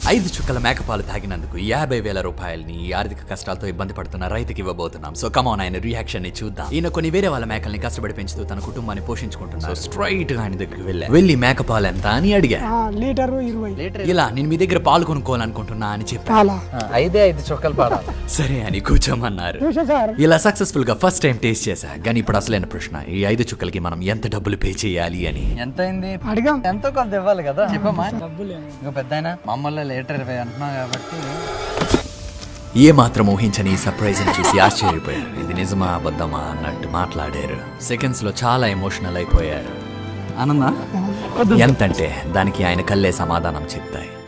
ఐదు చుక్కల మేకపాలు తాగినందుకు యాభై వేల రూపాయలని ఈ ఆర్థిక కష్టాలతో ఇబ్బంది పడుతున్న రైతుకి ఇవ్వబోతున్నాం సో కమాన్ ఆయన రియాక్షన్ ని చూద్దాం ఈయన కొన్ని వేరే వాళ్ళ మేకల్ని కష్టపడి పెంచుతూ తన కుటుంబాన్ని పోషించుకుంటున్నారు స్ట్రైట్ గా ఆయన దగ్గరికి వెళ్ళా వెళ్ళి మేకపాలు ఎంత అని అడిగా ఆ, లీటరు ఇరవై ఇలా నేను మీ దగ్గర పాలు కొనుక్కోవాలనుకుంటున్నా అని చెప్పా పాల ఐదే ఐదు చుక్కలు పాడాలి సరే అని కూర్చోమన్నారు చూసా సార్ ఇలా సక్సెస్ఫుల్ గా ఫస్ట్ టైం టేస్ట్ చేశా కానీ ఇప్పుడు అసలైన ప్రశ్న ఈ ఐదు చుక్కలకి మనం ఎంత డబ్బులు పే చేయాలి అని ఎంత అయింది అడిగాం ఎంతో కొంత ఇవ్వాలి కదా చెప్పమ్మా డబ్బులు ఇంకా పెద్ద మమ్మల్ని లీటర్ ఇరవై అంటున్నావు కాబట్టి ఏ మాత్రం ఊహించని సర్ప్రైజ్ చూసి ఆశ్చర్యపోయారు ఇది నిజమా అబద్ధమా అన్నట్టు మాట్లాడారు సెకండ్స్ లో చాలా ఎమోషనల్ అయిపోయారు ఆనందా ఎంతంటే దానికి ఆయన కళ్ళే సమాధానం చెప్తాయి